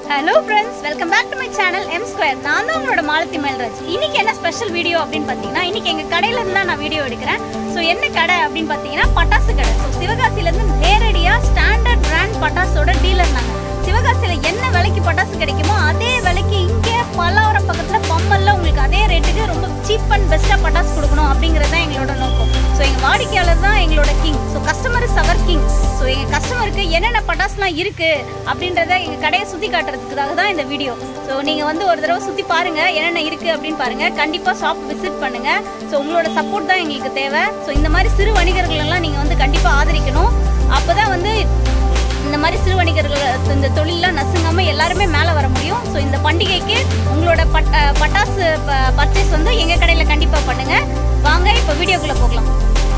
hello friends welcome back to my channel M square நான் தான் உங்களோட மாலத்தி மேல்ராஜ் இன்னைக்கு என்ன ஸ்பெஷல் வீடியோ அப்படின்னு பார்த்தீங்கன்னா இன்னைக்கு எங்கள் கடையில இருந்து தான் நான் வீடியோ எடுக்கிறேன் ஸோ என்ன கடை அப்படின்னு பார்த்தீங்கன்னா பட்டாசு கடை ஸோ சிவகாசியிலேருந்து நேரடியாக ஸ்டாண்டர்ட் பிராண்ட் பட்டாசோட டீலர் நாங்கள் சிவகாசியில் என்ன விலைக்கு பட்டாசு கிடைக்குமோ அதே விலைக்கு இங்கே பல்லாவரம் பக்கத்தில் பம்மல்ல உங்களுக்கு அதே ரேட்டுக்கு ரொம்ப சீப் அண்ட் பெஸ்ட்டாக பட்டாசு கொடுக்கணும் அப்படிங்கிறது தான் எங்களோட நோக்கம் ஸோ எங்கள் வாடிக்கையாளர் தான் எங்களோட king so customer is our king so எங்கள் கஸ்டமருக்கு என்னென்ன பட்டாசுலாம் இருக்குது அப்படின்றத எங்கள் கடையை சுற்றி காட்டுறதுக்காக தான் இந்த வீடியோ ஸோ நீங்கள் வந்து ஒரு தடவை சுற்றி பாருங்கள் என்னென்ன இருக்குது அப்படின்னு பாருங்கள் கண்டிப்பாக ஷாப் விசிட் பண்ணுங்கள் ஸோ உங்களோட சப்போர்ட் தான் எங்களுக்கு தேவை ஸோ இந்த மாதிரி சிறு வணிகர்கள் எல்லாம் நீங்கள் வந்து கண்டிப்பாக ஆதரிக்கணும் அப்போ தான் வந்து இந்த மாதிரி சிறு வணிகர்கள் இந்த தொழிலெலாம் நசுங்காம எல்லாருமே மேலே வர முடியும் ஸோ இந்த பண்டிகைக்கு உங்களோட பட் அஹ் பட்டாசு பர்ச்சேஸ் வந்து எங்கள் கடையில் கண்டிப்பாக பண்ணுங்கள் வாங்க இப்போ வீடியோக்குள்ளே போகலாம்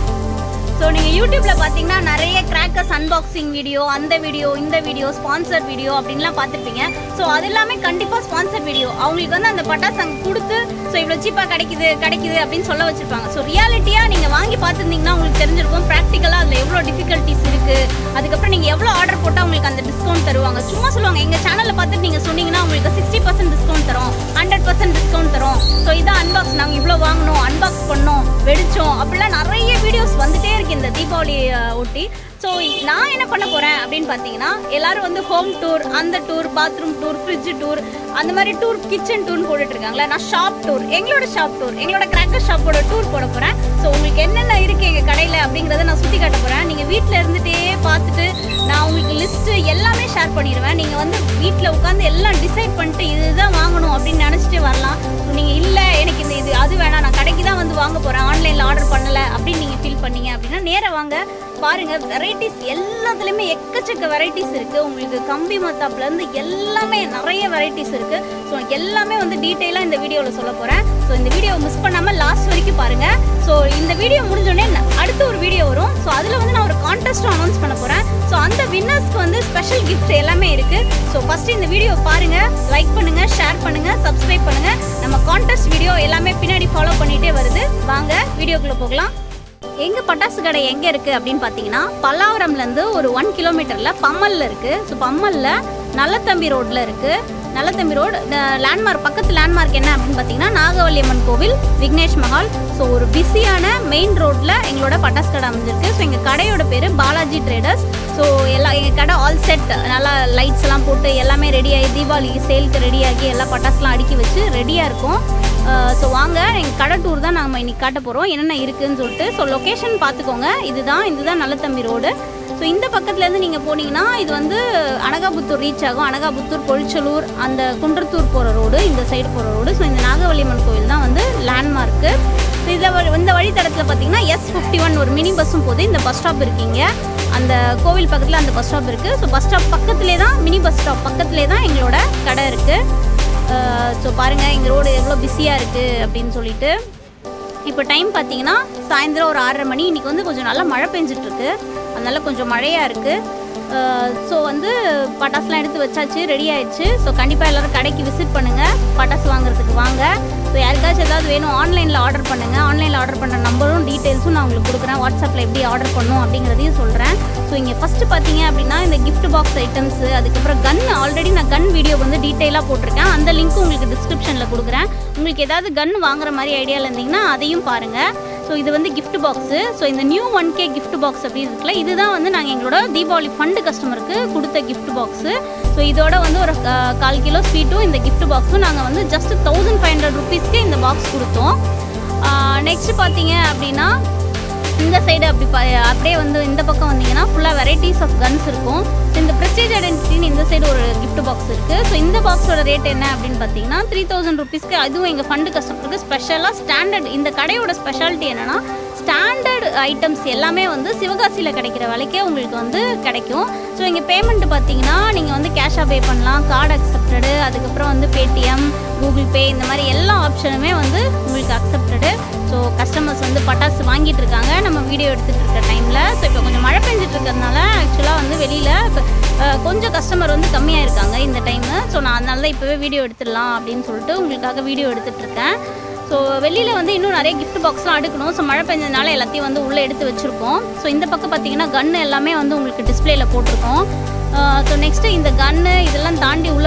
ஸோ நீங்கள் யூடியூப்ல பார்த்தீங்கன்னா நிறைய கிராக்கர்ஸ் அன்பாக்சிங் வீடியோ அந்த வீடியோ இந்த வீடியோ ஸ்பான்சர் வீடியோ அப்படின்லாம் பார்த்துருப்பீங்க ஸோ அது எல்லாமே கண்டிப்பாக ஸ்பான்சர் வீடியோ அவங்களுக்கு வந்து அந்த பட்டாசு அங்கே கொடுத்து ஸோ இவ்வளோ சீப்பாக கிடைக்குது கிடைக்குது அப்படின்னு சொல்ல வச்சிருப்பாங்க ஸோ ரியாலிட்டியாக நீங்கள் வாங்கி பார்த்துருந்தீங்கன்னா உங்களுக்கு தெரிஞ்சிருக்கும் ப்ராக்டிக்கலாக அதில் எவ்வளோ டிஃபிகல்ட்டிஸ் இருக்குது அதுக்கப்புறம் நீங்கள் எவ்வளோ ஆர்டர் போட்டால் உங்களுக்கு அந்த டிஸ்கவுண்ட் தருவாங்க சும்மா சொல்லுவாங்க எங்கள் சேனலில் பார்த்துட்டு நீங்கள் சொன்னீங்கன்னா உங்களுக்கு சிக்ஸ்டி பர்சன்ட் டிஸ்கவுண்ட் தரோம் ஹண்ட்ரட் பர்சன்ட் டிஸ்கவுண்ட் தரோம் ஸோ இதான் அன்பாக்ஸ் நாங்கள் இவ்வளோ வாங்கினோம் அன்பாக்ஸ் பண்ணோம் வெடிச்சோம் அப்படிலாம் நிறைய வீடியோஸ் வந்துட்டே இருக்கு இந்த தீபாவளி அஹ், ஒட்டி ஸோ நான் என்ன பண்ண போகிறேன் அப்படின்னு பார்த்தீங்கன்னா எல்லாரும் வந்து ஹோம் டூர் அந்த tour bathroom tour fridge tour அந்த மாதிரி டூர் கிச்சன் டூர்னு போட்டுட்டு இருக்காங்களா நான் ஷாப் டூர் எங்களோட ஷாப் டூர் எங்களோட கிராக்கர் ஷாப்போட டூர் போட போகிறேன் ஸோ உங்களுக்கு என்னென்ன இருக்குது எங்கள் கடையில் அப்படிங்கிறத நான் சுற்றி காட்ட போகிறேன் நீங்கள் வீட்டில் இருந்துகிட்டே பார்த்துட்டு நான் உங்களுக்கு லிஸ்ட்டு எல்லாமே ஷேர் பண்ணிடுவேன் நீங்கள் வந்து வீட்டில் உட்காந்து எல்லாம் டிசைட் பண்ணிட்டு இதுதான் வாங்கணும் அப்படின்னு நினச்சிட்டு வரலாம் ஸோ நீங்கள் இல்லை எனக்கு இந்த இது அது வேணாம் நான் கடைக்கு தான் வந்து வாங்க போகிறேன் ஆன்லைனில் ஆர்டர் பண்ணலை அப்படின்னு நீங்கள் ஃபீல் பண்ணீங்க அப்படின்னா நேராக வாங்க பாருங்க வெரைட்டிஸ் எல்லாத்துலேயுமே எக்கச்சக்க வெரைட்டிஸ் இருக்குது உங்களுக்கு கம்பி மத்தாப்புலேருந்து எல்லாமே நிறைய வெரைட்டிஸ் இருக்குது ஸோ எல்லாமே வந்து டீட்டெயிலாக இந்த வீடியோவில் சொல்ல போகிறேன் ஸோ இந்த வீடியோ மிஸ் பண்ணாமல் லாஸ்ட் வரைக்கும் பாருங்கள் ஸோ இந்த வீடியோ முடிஞ்சோடனே அடுத்த ஒரு வீடியோ வரும் ஸோ அதில் வந்து நான் ஒரு கான்டெஸ்ட்டும் அனௌன்ஸ் பண்ண போகிறேன் ஸோ அந்த வின்னர்ஸ்க்கு வந்து ஸ்பெஷல் கிஃப்ட் எல்லாமே இருக்குது ஸோ ஃபஸ்ட்டு இந்த வீடியோ பாருங்கள் லைக் பண்ணுங்கள் ஷேர் பண்ணுங்கள் சப்ஸ்கிரைப் பண்ணுங்கள் நம்ம கான்டெஸ்ட் வீடியோ எல்லாமே பின்னாடி ஃபாலோ பண்ணிகிட்டே வருது வாங்க வீடியோக்குள்ளே போகலாம் எங்கள் பட்டாசு கடை எங்கே இருக்குது அப்படின்னு பார்த்தீங்கன்னா பல்லாவரம்லேருந்து ஒரு ஒன் கிலோமீட்டரில் பம்மலில் இருக்குது ஸோ பம்மலில் நல்லத்தம்பி ரோட்டில் இருக்குது நல்லத்தம்பி ரோடு லேண்ட்மார்க் பக்கத்து லேண்ட்மார்க் என்ன அப்படின்னு பார்த்தீங்கன்னா நாகவல்லி அம்மன் கோவில் விக்னேஷ் மஹால் ஸோ ஒரு பிஸியான மெயின் ரோட்டில் எங்களோட பட்டாசு கடை அமைஞ்சிருக்கு ஸோ எங்கள் கடையோட பேர் பாலாஜி ட்ரேடர்ஸ் ஸோ எல்லா எங்கள் கடை ஆல் செட் நல்லா லைட்ஸ் எல்லாம் போட்டு எல்லாமே ரெடியாகி தீபாவளி சேலுக்கு ரெடியாகி எல்லா பட்டாசுலாம் அடுக்கி வச்சு ரெடியாக இருக்கும் ஸோ வாங்க எங்கள் கடை டூர் தான் நம்ம இன்னைக்கு காட்ட போகிறோம் என்னென்ன இருக்குதுன்னு சொல்லிட்டு ஸோ லொக்கேஷன் பார்த்துக்கோங்க இதுதான் இதுதான் நல்லத்தம்பி ரோடு ஸோ இந்த பக்கத்துலேருந்து நீங்கள் போனீங்கன்னா இது வந்து அனகாபுத்தூர் ரீச் ஆகும் அனகாபுத்தூர் பொழிச்சலூர் அந்த குன்றத்தூர் போகிற ரோடு இந்த சைடு போகிற ரோடு ஸோ இந்த நாகவல்லியம்மன் கோவில் தான் வந்து லேண்ட்மார்க்கு ஸோ இதில் இந்த வழித்தடத்தில் பார்த்தீங்கன்னா எஸ் ஃபிஃப்டி ஒன் ஒரு மினி பஸ்ஸும் போகுது இந்த பஸ் ஸ்டாப் இருக்கீங்க அந்த கோவில் பக்கத்தில் அந்த பஸ் ஸ்டாப் இருக்குது ஸோ பஸ் ஸ்டாப் பக்கத்துலேயே தான் மினி பஸ் ஸ்டாப் பக்கத்துலேயே தான் எங்களோட கடை இருக்குது ஸோ பாருங்கள் எங்கள் ரோடு எவ்வளோ பிஸியாக இருக்குது அப்படின்னு சொல்லிட்டு இப்போ டைம் பார்த்தீங்கன்னா சாயந்தரம் ஒரு ஆறரை மணி இன்றைக்கி வந்து கொஞ்சம் நல்லா மழை பெஞ்சிட்ருக்கு அதனால கொஞ்சம் மழையாக இருக்குது ஸோ வந்து பட்டாசுலாம் எடுத்து வச்சாச்சு ரெடி ஆயிடுச்சு ஸோ கண்டிப்பாக எல்லோரும் கடைக்கு விசிட் பண்ணுங்கள் பட்டாசு வாங்குறதுக்கு வாங்க ஸோ யாருக்காச்சும் ஏதாவது வேணும் ஆன்லைனில் ஆர்டர் பண்ணுங்கள் ஆன்லைனில் ஆர்டர் பண்ணுற நம்பரும் டீட்டெயில்ஸும் நான் உங்களுக்கு கொடுக்குறேன் வாட்ஸ்அப்பில் எப்படி ஆர்டர் பண்ணணும் அப்படிங்கிறதையும் சொல்கிறேன் ஸோ இங்கே ஃபஸ்ட்டு பார்த்தீங்க அப்படின்னா இந்த gift பாக்ஸ் ஐட்டம்ஸு அதுக்கப்புறம் கன் ஆல்ரெடி நான் கன் வீடியோ வந்து டீட்டெயிலாக போட்டிருக்கேன் அந்த லிங்க்கும் உங்களுக்கு டிஸ்கிரிப்ஷனில் கொடுக்குறேன் உங்களுக்கு ஏதாவது கன் வாங்குற மாதிரி ஐடியாவில் இருந்தீங்கன்னா அதையும் பாருங்கள் ஸோ இது வந்து gift பாக்ஸு ஸோ இந்த நியூ ஒன் கே gift பாக்ஸ் அப்படி இருக்குல்ல இதுதான் வந்து நாங்கள் எங்களோட தீபாவளி ஃபண்டு கஸ்டமருக்கு கொடுத்த gift பாக்ஸு ஸோ இதோட வந்து ஒரு கா- கால் கிலோ ஸ்வீட்டும் இந்த gift பாக்ஸும் நாங்கள் வந்து ஜஸ்ட் தௌசண்ட் ஃபைவ் ஹண்ட்ரட் ருபீஸ்க்கு இந்த பாக்ஸ் கொடுத்தோம் நெக்ஸ்ட் பார்த்தீங்க அப்படின்னா இந்த சைடு அப்படி பா அப்படியே வந்து இந்த பக்கம் வந்தீங்கன்னா ஃபுல்லாக வெரைட்டிஸ் ஆஃப் கன்ஸ் இருக்கும் ஸோ இந்த ப்ரெஸ்டேஜ் ஐடென்டிட்டின்னு இந்த சைடு ஒரு gift பாக்ஸ் இருக்குது ஸோ இந்த பாக்ஸோட ரேட் என்ன அப்படின்னு பார்த்தீங்கன்னா த்ரீ தௌசண்ட் ருபீஸ்க்கு அதுவும் எங்கள் ஃபண்டு கஸ்டமருக்கு ஸ்பெஷலாக ஸ்டாண்டர்ட் இந்த கடையோட ஸ்பெஷாலிட்டி என்னென்னா ஸ்டாண்டர்ட் ஐட்டம்ஸ் எல்லாமே வந்து சிவகாசியில் கிடைக்கிற விலைக்கே உங்களுக்கு வந்து கிடைக்கும் ஸோ இங்கே பேமெண்ட் பார்த்தீங்கன்னா நீங்கள் வந்து கேஷாக பே பண்ணலாம் கார்டு அக்செப்டடு அதுக்கப்புறம் வந்து பேடிஎம் கூகுள் பே இந்த மாதிரி எல்லா ஆப்ஷனுமே வந்து உங்களுக்கு அக்செப்டடு ஸோ கஸ்டமர்ஸ் வந்து பட்டாசு வாங்கிட்டு இருக்காங்க நம்ம வீடியோ எடுத்துகிட்டு இருக்க டைமில் ஸோ இப்போ கொஞ்சம் மழை பெஞ்சிட்டு இருக்கிறதுனால ஆக்சுவலாக வந்து வெளியில் இப்போ, அஹ், கொஞ்சம் கஸ்டமர் வந்து கம்மியாக இருக்காங்க இந்த டைமு ஸோ நான் அதனால தான் இப்போவே வீடியோ எடுத்துடலாம் அப்படின்னு சொல்லிட்டு உங்களுக்காக வீடியோ எடுத்துகிட்டு இருக்கேன் ஸோ வெளியில் வந்து இன்னும் நிறைய gift பாக்ஸ்லாம் அடுக்கணும் ஸோ மழை பெஞ்சதுனால எல்லாத்தையும் வந்து உள்ளே எடுத்து வச்சுருக்கோம் ஸோ இந்த பக்கம் பார்த்தீங்கன்னா கன்று எல்லாமே வந்து உங்களுக்கு டிஸ்பிளேல போட்டிருக்கோம் ஸோ நெக்ஸ்ட்டு இந்த கன்னு இதெல்லாம் தாண்டி உள்ளே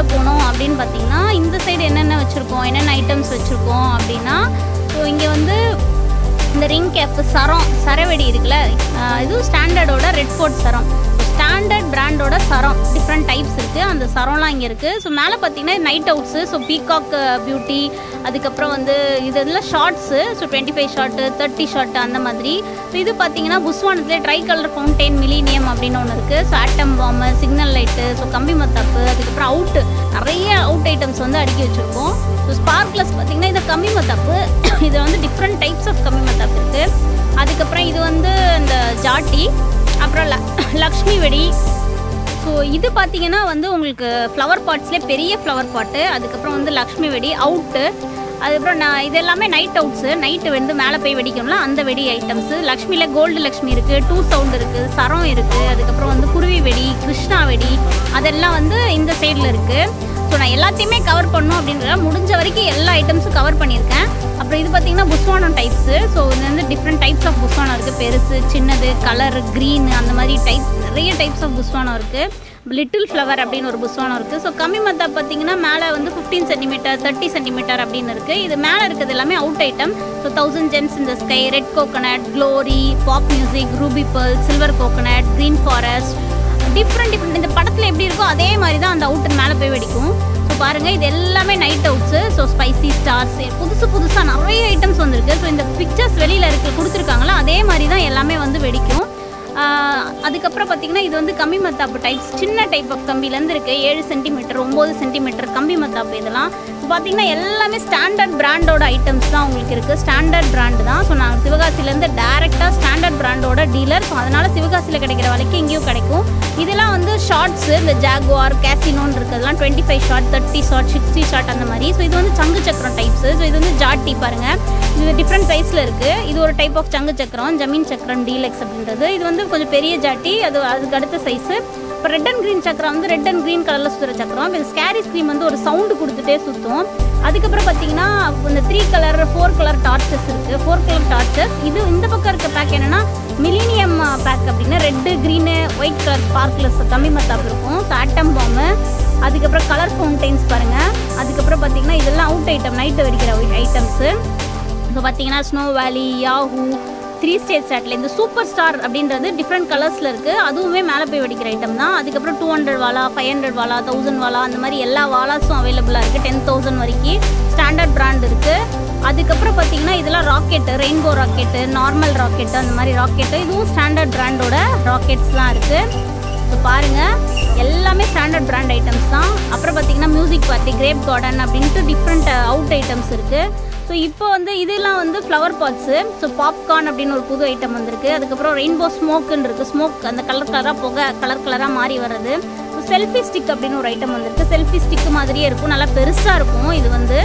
உள்ளே போனோம் அப்படின்னு பார்த்தீங்கன்னா இந்த சைடு என்னென்ன வச்சுருக்கோம் என்னென்ன ஐட்டம்ஸ் வச்சுருக்கோம் அப்படின்னா ஸோ இங்கே வந்து இந்த ரிங் கேப்பு சரம் சரவெடி இருக்குல்ல ஆஹ் இதுவும் ஸ்டாண்டர்டோட ரெட் ஃபோர்ட் சரம் ஸ்டாண்டர்ட் பிராண்டோட சரம் டிஃப்ரெண்ட் டைப்ஸ் இருக்குது அந்த சரம்லாம் இங்கே இருக்குது ஸோ மேலே பார்த்தீங்கன்னா night outs so peacock beauty அதுக்கப்புறம் வந்து இது இதெல்லாம் shots so twenty five shot thirty shot அந்த மாதிரி ஸோ இது பார்த்தீங்கன்னா புஸ்வானத்துலேயே ட்ரை கலர் ஃபவுண்டெயின் மிலீனியம் அப்படின்னு ஒன்று இருக்குது ஸோ ஆட்டம் பாம்பு சிக்னல் லைட்டு ஸோ கம்பி மத்தாப்பு அதுக்கப்புறம் அவுட்டு நிறைய அவுட் ஐட்டம்ஸ் வந்து அடுக்கி வச்சுருக்கோம் ஸோ ஸ்பார்க்லஸ் பார்த்தீங்கன்னா இது கம்பி மத்தாப்பு இது வந்து டிஃப்ரெண்ட் டைப்ஸ் ஆஃப் கம்பி மத்தாப்பு இருக்குது அதுக்கப்புறம் இது வந்து இந்த ஜாட்டி அப்புறம் ல லக்ஷ்மி வெடி ஸோ இது பார்த்தீங்கன்னா வந்து உங்களுக்கு ஃப்ளவர் பாட்ஸ்லேயே பெரிய ஃப்ளவர் பாட்டு அதுக்கப்புறம் வந்து லக்ஷ்மி வெடி அவுட்டு அதுக்கப்புறம் நான் இது எல்லாமே நைட் அவுட்ஸு நைட்டு வந்து மேலே போய் வெடிக்கணும்ல அந்த வெடி ஐட்டம்ஸு லக்ஷ்மியில் கோல்டு லக்ஷ்மி இருக்குது டூ சவுண்ட் இருக்குது சரம் இருக்குது அதுக்கப்புறம் வந்து குருவி வெடி கிருஷ்ணா வெடி அதெல்லாம் வந்து இந்த சைடில் இருக்குது ஸோ நான் எல்லாத்தையுமே கவர் பண்ணணும் அப்படின்றத முடிஞ்ச வரைக்கும் எல்லா ஐட்டம்ஸும் கவர் பண்ணியிருக்கேன் அப்புறம் இது பார்த்தீங்கன்னா புஸ்வானம் டைப்ஸு ஸோ இது வந்து டிஃப்ரெண்ட் டைப்ஸ் ஆஃப் புஸ்வானம் இருக்குது பெருசு சின்னது கலர் க்ரீன் அந்த மாதிரி டைப் நிறைய டைப்ஸ் ஆஃப் புஸ்வானம் இருக்குது லிட்டில் ஃப்ளவர் அப்படின்னு ஒரு புஸ்வானம் இருக்குது ஸோ கம்மி மத்தா பார்த்தீங்கன்னா மேலே வந்து ஃபிஃப்டீன் சென்டிமீட்டர் தேர்ட்டி சென்டிமீட்டர் அப்படின்னு இருக்குது இது மேலே இருக்கிறது எல்லாமே out item so thousand gems இந்த sky red coconut glory pop music ruby pearl silver coconut green forest different different இந்த படத்தில் எப்படி இருக்கோ அதே மாதிரி தான் அந்த அவுட்டர் மேலே போய் வெடிக்கும் ஸோ பாருங்கள் இது எல்லாமே night outs so spicy stars புதுசு புதுசாக நிறைய ஐட்டம்ஸ் வந்திருக்கு ஸோ இந்த பிக்சர்ஸ் வெளியில் இருக்க கொடுத்துருக்காங்களா அதே மாதிரி தான் எல்லாமே வந்து வெடிக்கும் ஆஹ் அதுக்கப்புறம் பார்த்தீங்கன்னா இது வந்து கம்பி மத்தாப்பு டைப்ஸ் சின்ன டைப் ஆஃப் கம்பிலேருந்து இருக்குது ஏழு சென்டிமீட்டர் ஒம்பது சென்டிமீட்டர் கம்பி மத்தாப்பு இதெல்லாம் இப்போ பார்த்தீங்கன்னா எல்லாமே ஸ்டாண்டர்ட் பிராண்டோட ஐட்டம்ஸ் தான் உங்களுக்கு இருக்குது ஸ்டாண்டர்ட் பிராண்டு தான் ஸோ நான் சிவகாசிலேருந்து டேரெக்டாக ஸ்டாண்டர்ட் பிராண்டோட டீலர் ஸோ அதனால் சிவகாசியில் கிடைக்கிற விலைக்கு இங்கேயும் கிடைக்கும் இதெல்லாம் வந்து ஷார்ட்ஸு இந்த ஜாகுவார் கேசினோன்னு இருக்கிறதுலாம் twenty five shot thirty shot sixty shot அந்த மாதிரி ஸோ இது வந்து சங்கு சக்கரம் டைப்ஸு ஸோ இது வந்து ஜாட்டி பாருங்கள் இது டிஃப்ரெண்ட் சைஸில் இருக்குது இது ஒரு டைப் ஆஃப் சங்கு சக்கரம் ஜமீன் சக்கரம் டீலக்ஸ் அப்படின்றது இது வந்து கொஞ்சம் பெரிய ஜாட்டி அது அதுக்கு அடுத்த சைஸு இப்போ ரெட் அண்ட் க்ரீன் சக்கரம் வந்து ரெட் அண்ட் க்ரீன் கலரில் சுற்றுற சக்கரம் இது ஸ்கேரி ஸ்க்ரீம் வந்து ஒரு சவுண்டு கொடுத்துட்டே சுற்றும் அதுக்கப்புறம் பார்த்தீங்கன்னா இந்த three colour four colour torches இருக்குது ஃபோர் கலர் டார்ச்சஸ் இது இந்த பக்கம் இருக்க பேக் என்னென்னா மிலீனியம் பேக் அப்படின்னா red green white colour sparkles கம்மி மத்தாப்பு இருக்கும் ஸோ ஆட்டம் பாம்பு அதுக்கப்புறம் கலர் ஃபவுண்டைன்ஸ் பாருங்கள் அதுக்கப்புறம் பார்த்தீங்கன்னா இதெல்லாம் அவுட் ஐட்டம் நைட்டு வெடிக்கிற ஐட்டம்ஸு இப்போ பார்த்தீங்கன்னா ஸ்னோ வேலி யாஹூ த்ரீ ஸ்டேட் சேட்டில் இந்த சூப்பர் ஸ்டார் அப்படின்றது டிஃப்ரெண்ட் கலர்ஸில் இருக்குது அதுவுமே மேலே போய் வெடிக்கிற ஐட்டம் தான் அதுக்கப்புறம் டூ ஹண்ட்ரட் வாலா ஃபைவ் ஹண்ட்ரட் வாலா தௌசண்ட் வாலா அந்த மாதிரி எல்லா வாலாஸும் அவைலபிளாக இருக்குது டென் தௌசண்ட் வரைக்கும் ஸ்டாண்டர்ட் பிராண்ட் இருக்குது அதுக்கப்புறம் பார்த்தீங்கன்னா இதெல்லாம் rocket rainbow rocket normal rocket அந்த மாதிரி ராக்கெட்டு இதுவும் ஸ்டாண்டர்ட் பிராண்டோட ராக்கெட்ஸ்லாம் இருக்குது ஸோ பாருங்கள் எல்லாமே ஸ்டாண்டர்ட் பிராண்ட் ஐட்டம்ஸ் தான் அப்புறம் பார்த்தீங்கன்னா மியூசிக் பார்ட்டி கிரேப் கார்டன் அப்படின்ட்டு டிஃப்ரெண்ட் அவுட் ஐட்டம்ஸ் இருக்குது ஸோ இப்போ வந்து இதெல்லாம் வந்து ஃப்ளவர் பாட்ஸு ஸோ பாப்கார்ன் அப்படின்னு ஒரு புது ஐட்டம் வந்திருக்கு அதுக்கப்புறம் ரெயின்போ ஸ்மோக்குன்னு இருக்குது ஸ்மோக் அந்த கலர் கலராக புகை கலர் கலராக மாறி வர்றது செல்ஃபி ஸ்டிக் அப்படின்னு ஒரு ஐட்டம் வந்திருக்கு செல்ஃபி ஸ்டிக் மாதிரியே இருக்கும் நல்லா பெருசாக இருக்கும் இது வந்து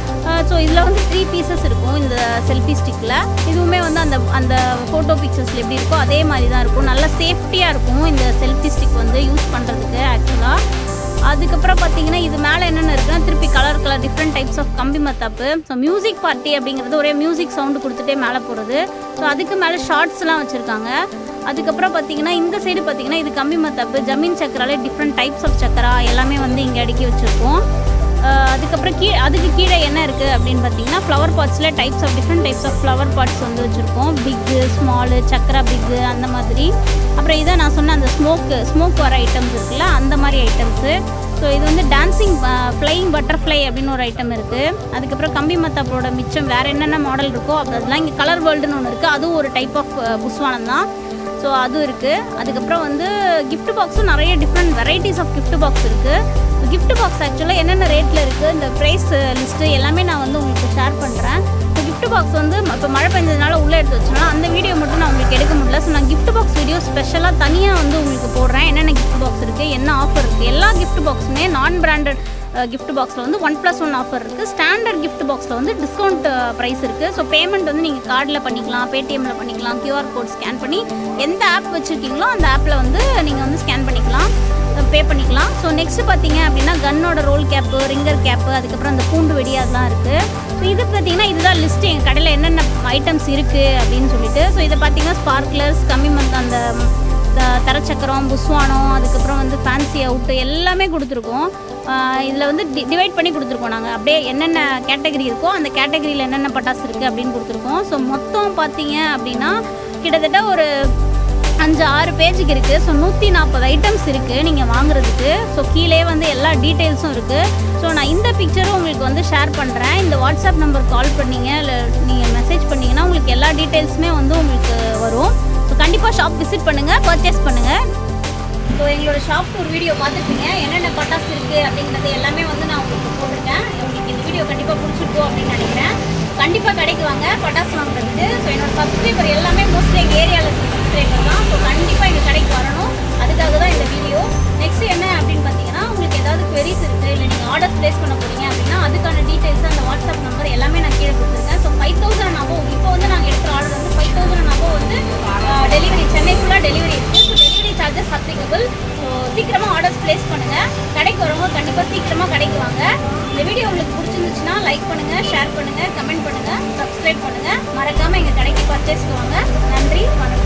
ஸோ இதில் வந்து த்ரீ பீசஸ் இருக்கும் இந்த செல்ஃபி ஸ்டிக்கில் இதுவுமே வந்து அந்த அந்த ஃபோட்டோ பிக்சர்ஸில் எப்படி இருக்கோ அதே மாதிரி தான் இருக்கும் நல்லா சேஃப்டியாக இருக்கும் இந்த செல்ஃபி ஸ்டிக் வந்து யூஸ் பண்ணுறதுக்கு ஆக்சுவலாக அதுக்கப்புறம் பார்த்தீங்கன்னா இது மேலே என்னென்ன இருக்குன்னா திருப்பி colour colour different types of கம்பி மத்தாப்பு ஸோ மியூசிக் பார்ட்டி அப்படிங்கிறது ஒரே மியூசிக் சவுண்டு கொடுத்துட்டே மேலே போகிறது ஸோ அதுக்கு மேலே ஷார்ட்ஸ்லாம் வச்சுருக்காங்க அதுக்கப்புறம் பார்த்தீங்கன்னா இந்த சைடு பார்த்தீங்கன்னா இது கம்பி மத்தாப்பு ஜமீன் சக்கராலே டிஃப்ரெண்ட் டைப்ஸ் ஆஃப் சக்கரா எல்லாமே வந்து இங்கே அடுக்கி வச்சுருக்கோம் ஆஹ் அதுக்கப்புறம் கீழே அதுக்கு கீழே என்ன இருக்குது அப்படின்னு பார்த்தீங்கன்னா ஃப்ளவர் பாட்ஸில் types of different types of flower pots வந்து வச்சுருக்கோம் பிக்கு ஸ்மாலு சக்கரா பிக்கு அந்த மாதிரி அப்புறம் இதை நான் சொன்ன அந்த ஸ்மோக்கு ஸ்மோக் வர ஐட்டம்ஸ் இருக்குல்ல அந்த மாதிரி ஐட்டம்ஸு ஸோ இது வந்து டான்சிங் ஃப்ளையிங் பட்டர்ஃப்ளை அப்படின்னு ஒரு ஐட்டம் இருக்குது அதுக்கப்புறம் கம்பி மத்தாப்போட மிச்சம் வேறு என்னென்ன மாடல் இருக்கோ அப்போ அதெல்லாம் இங்கே கலர் வேர்ல்டுன்னு ஒன்று இருக்குது அதுவும் ஒரு டைப் ஆஃப் புஸ்வானம் தான் ஸோ அதுவும் இருக்குது அதுக்கப்புறம் வந்து gift பாக்ஸும் நிறைய different varieties of gift box இருக்குது gift பாக்ஸ் ஆக்சுவலாக என்னென்ன ரேட்டில் இருக்குது இந்த ப்ரைஸ் லிஸ்ட்டு எல்லாமே நான் வந்து உங்களுக்கு ஷேர் பண்ணுறேன் ஸோ gift பாக்ஸ் வந்து இப்போ மழை பெஞ்சதுனால உள்ளே எடுத்து வச்சோம்னா அந்த வீடியோ மட்டும் நான் உங்களுக்கு எடுக்க முடியல ஸோ நான் gift பாக்ஸ் வீடியோ ஸ்பெஷலாக தனியாக வந்து உங்களுக்கு போடுறேன் என்னென்ன gift பாக்ஸ் இருக்குது என்ன ஆஃபர் இருக்குது எல்லா gift பாக்ஸுமே நான் பிராண்டட் gift பாக்ஸில் வந்து ஒன் ப்ளஸ் ஒன் ஆஃபர் இருக்குது ஸ்டாண்டர்ட் gift பாக்ஸில் வந்து டிஸ்கவுண்ட் ப்ரைஸ் இருக்குது ஸோ பேமெண்ட் வந்து நீங்கள் கார்டில் பண்ணிக்கலாம் பேடிஎம்மில் பண்ணிக்கலாம் QR கோட் ஸ்கேன் பண்ணி எந்த ஆப் வச்சுருக்கீங்களோ அந்த ஆப்பில் வந்து நீங்கள் வந்து ஸ்கேன் பண்ணிக்கலாம் பே பண்ணிக்கலாம் ஸோ நெக்ஸ்ட் பார்த்தீங்க அப்படின்னா கன்னோட ரோல் கேப்பு ரிங்கர் கேப்பு அதுக்கப்புறம் அந்த பூண்டு வெடி அதெல்லாம் இருக்குது ஸோ இது பார்த்தீங்கன்னா இதுதான் லிஸ்ட்டு எங்கள் கடையில் என்னென்ன ஐட்டம்ஸ் இருக்குது அப்படின்னு சொல்லிட்டு ஸோ இதை பார்த்தீங்கன்னா ஸ்பார்க்லர்ஸ் கம்மி மந்த் அந்த த- தரச்சக்கரம் புஸ்வானம் அதுக்கப்புறம் வந்து ஃபேன்சி அவுட்டு எல்லாமே கொடுத்துருக்கோம் இதில் வந்து டி டிவைட் பண்ணி கொடுத்துருக்கோம் நாங்கள் அப்படியே என்னென்ன கேட்டகரி இருக்கோ அந்த கேட்டகரியில் என்னென்ன பட்டாசு இருக்குது அப்படின்னு கொடுத்துருக்கோம் ஸோ மொத்தம் பார்த்தீங்க அப்படின்னா கிட்டத்தட்ட ஒரு அஞ்சு ஆறு பேஜுக்கு இருக்குது ஸோ நூற்றி நாற்பது ஐட்டம்ஸ் இருக்குது நீங்கள் வாங்குறதுக்கு ஸோ கீழே வந்து எல்லா டீட்டெயில்ஸும் இருக்குது ஸோ நான் இந்த பிக்சரும் உங்களுக்கு வந்து ஷேர் பண்ணுறேன் இந்த வாட்ஸ்அப் நம்பர் கால் பண்ணீங்க இல்லை நீங்கள் மெசேஜ் பண்ணீங்கன்னா உங்களுக்கு எல்லா டீட்டெயில்ஸுமே வந்து உங்களுக்கு வரும் ஸோ கண்டிப்பாக ஷாப் விசிட் பண்ணுங்கள் பர்ச்சேஸ் பண்ணுங்கள் ஸோ எங்களோட ஷாப் ஒரு வீடியோ பார்த்துருப்பீங்க என்னென்ன பட்டாசு இருக்குது அப்படிங்கிறது எல்லாமே வந்து நான் உங்களுக்கு போட்டிருக்கேன் உங்களுக்கு இந்த வீடியோ கண்டிப்பாக பிடிச்சிருக்கும் அப்படின்னு நினைக்கிறேன் கண்டிப்பாக கடைக்கு வாங்க பட்டாசு வாங்குறதுக்கு ஸோ என்னோட சப்ஸ்கிரைபர் எல்லாமே மோஸ்ட்லி எங்கள் ஏரியாவில் இருக்க சப்ஸ்கிரைபர் தான் ஸோ கண்டிப்பாக எங்கள் கடைக்கு வரணும் அதுக்காக தான் இந்த வீடியோ நெக்ஸ்ட் என்ன அப்படின்னு பார்த்தீங்கன்னா உங்களுக்கு ஏதாவது queries இருக்குது இல்லை நீங்கள் ஆர்டர் ப்ளேஸ் பண்ண போறீங்க அப்படின்னா அதுக்கான டீட்டெயில்ஸ் அந்த வாட்ஸ்அப் நம்பர் எல்லாமே நான் கீழே கொடுத்துருக்கேன் ஸோ ஃபைவ் தௌசண்ட் அபோ இப்போ வந்து நாங்கள் எடுக்கிற ஆர்டர் வந்து ஃபைவ் தௌசண்ட் அபோ வந்து டெலிவரி சென்னை ஃபுல்லாக டெலிவரி இருக்குது so delivery charges applicable so சீக்கிரமாக ஆர்டர்ஸ் ப்ளேஸ் பண்ணுங்கள் கடைக்கு வரவங்க கண்டிப்பாக சீக்கிரமாக கடைக்கு வாங்க இந்த வீடியோ உங்களுக்கு பிடிச்சிருந்துச்சுன்னா லைக் பண்ணுங்கள் ஷேர் பண்ணுங்கள் கமெண்ட் பண்ணுங்கள் சப்ஸ்கிரைப் பண்ணுங்கள் மறக்காமல் எங்கள் கடைக்கு பர்ச்சேஸ்க்கு வாங்க நன்றி வணக்கம்